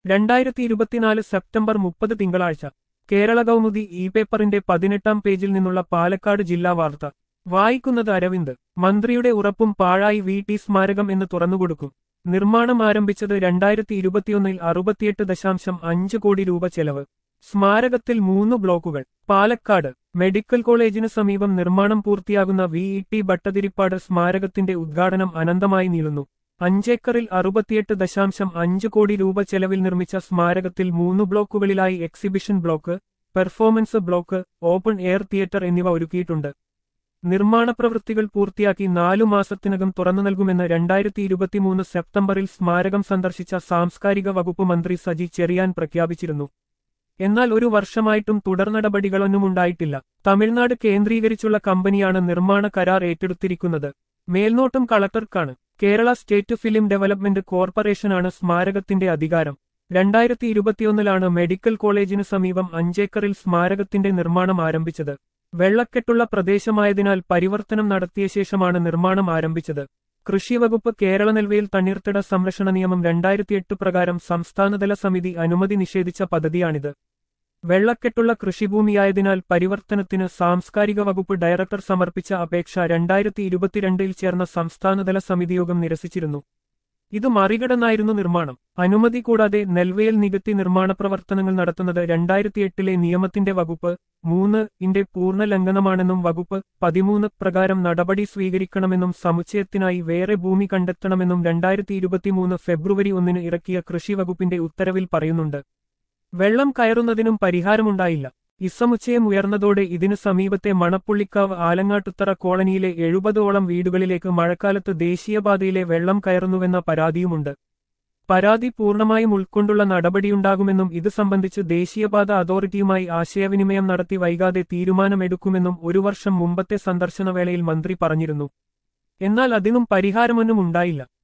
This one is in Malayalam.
രണ്ടായിരത്തി ഇരുപത്തിനാല് സെപ്റ്റംബർ മുപ്പത് തിങ്കളാഴ്ച കേരള കൗമുദി ഇ പേപ്പറിന്റെ പതിനെട്ടാം പേജിൽ നിന്നുള്ള പാലക്കാട് ജില്ലാ വാർത്ത വായിക്കുന്നത് അരവിന്ദ് മന്ത്രിയുടെ ഉറപ്പും പാഴായി വി ടി സ്മാരകം എന്ന് തുറന്നുകൊടുക്കും നിർമ്മാണം ആരംഭിച്ചത് രണ്ടായിരത്തി ഇരുപത്തിയൊന്നിൽ അറുപത്തിയെട്ട് ദശാംശം അഞ്ച് കോടി രൂപ ചെലവ് സ്മാരകത്തിൽ മൂന്ന് ബ്ലോക്കുകൾ പാലക്കാട് മെഡിക്കൽ കോളേജിന് സമീപം നിർമ്മാണം പൂർത്തിയാകുന്ന വി ഇ ടി ഭട്ടതിരിപ്പാട് സ്മാരകത്തിന്റെ ഉദ്ഘാടനം അനന്തമായി നീളുന്നു അഞ്ചേക്കറിൽ അറുപത്തിയെട്ട് ദശാംശം അഞ്ച് കോടി രൂപ ചെലവിൽ നിർമ്മിച്ച സ്മാരകത്തിൽ മൂന്ന് ബ്ലോക്കുകളിലായി exhibition block performance block open air theatre എന്നിവ ഒരുക്കിയിട്ടുണ്ട് നിർമ്മാണ പ്രവൃത്തികൾ പൂർത്തിയാക്കി നാലു മാസത്തിനകം തുറന്നു നൽകുമെന്ന് രണ്ടായിരത്തി ഇരുപത്തിമൂന്ന് സെപ്റ്റംബറിൽ സ്മാരകം സന്ദർശിച്ച സാംസ്കാരിക വകുപ്പ് മന്ത്രി സജി ചെറിയാൻ പ്രഖ്യാപിച്ചിരുന്നു എന്നാൽ ഒരു വർഷമായിട്ടും തുടർനടപടികളൊന്നുമുണ്ടായിട്ടില്ല തമിഴ്നാട് കേന്ദ്രീകരിച്ചുള്ള കമ്പനിയാണ് നിർമ്മാണ കരാർ ഏറ്റെടുത്തിരിക്കുന്നത് മേൽനോട്ടം കളക്ടർക്കാണ് കേരള സ്റ്റേറ്റ് ഫിലിം ഡെവലപ്മെന്റ് കോർപ്പറേഷനാണ് സ്മാരകത്തിന്റെ അധികാരം രണ്ടായിരത്തി ഇരുപത്തിയൊന്നിലാണ് മെഡിക്കൽ കോളേജിന് സമീപം അഞ്ചേക്കറിൽ സ്മാരകത്തിന്റെ നിർമ്മാണം ആരംഭിച്ചത് വെള്ളക്കെട്ടുള്ള പ്രദേശമായതിനാൽ പരിവർത്തനം നടത്തിയ ശേഷമാണ് നിർമ്മാണം ആരംഭിച്ചത് കൃഷിവകുപ്പ് കേരള നെൽവയിൽ തണ്ണീർത്തട സംരക്ഷണ നിയമം രണ്ടായിരത്തിയെട്ട് പ്രകാരം സംസ്ഥാനതല സമിതി അനുമതി നിഷേധിച്ച പദ്ധതിയാണിത് വെള്ളക്കെട്ടുള്ള കൃഷിഭൂമിയായതിനാൽ പരിവർത്തനത്തിന് സാംസ്കാരിക വകുപ്പ് ഡയറക്ടർ സമർപ്പിച്ച അപേക്ഷ രണ്ടായിരത്തി ഇരുപത്തിരണ്ടിൽ ചേർന്ന സംസ്ഥാനതല സമിതിയോഗം നിരസിച്ചിരുന്നു ഇത് മറികടന്നായിരുന്നു നിർമ്മാണം അനുമതി കൂടാതെ നെൽവയൽ നികത്തി നിർമ്മാണ പ്രവർത്തനങ്ങൾ നടത്തുന്നത് രണ്ടായിരത്തിയെട്ടിലെ നിയമത്തിന്റെ വകുപ്പ് മൂന്ന് ഇന്റെ പൂർണ്ണ ലംഘനമാണെന്നും വകുപ്പ് പതിമൂന്ന് പ്രകാരം നടപടി സ്വീകരിക്കണമെന്നും സമുച്ചയത്തിനായി വേറെ ഭൂമി കണ്ടെത്തണമെന്നും രണ്ടായിരത്തി ഇരുപത്തിമൂന്ന് ഫെബ്രുവരി ഒന്നിന് ഇറക്കിയ കൃഷി വകുപ്പിന്റെ ഉത്തരവിൽ പറയുന്നുണ്ട് വെള്ളം കയറുന്നതിനും പരിഹാരമുണ്ടായില്ല ഇസമുച്ചയം ഉയർന്നതോടെ ഇതിനു സമീപത്തെ മണപ്പുള്ളിക്കാവ് ആലങ്ങാട്ടുത്തറ കോളനിയിലെ എഴുപതോളം വീടുകളിലേക്ക് മഴക്കാലത്ത് ദേശീയപാതയിലെ വെള്ളം കയറുന്നുവെന്ന പരാതിയുമുണ്ട് പരാതി പൂർണ്ണമായും ഉൾക്കൊണ്ടുള്ള നടപടിയുണ്ടാകുമെന്നും ഇത് സംബന്ധിച്ച് ദേശീയപാത അതോറിറ്റിയുമായി ആശയവിനിമയം നടത്തി വൈകാതെ തീരുമാനമെടുക്കുമെന്നും ഒരു വർഷം മുമ്പത്തെ സന്ദർശനവേളയിൽ മന്ത്രി പറഞ്ഞിരുന്നു എന്നാൽ അതിനും പരിഹാരമൊന്നും ഉണ്ടായില്ല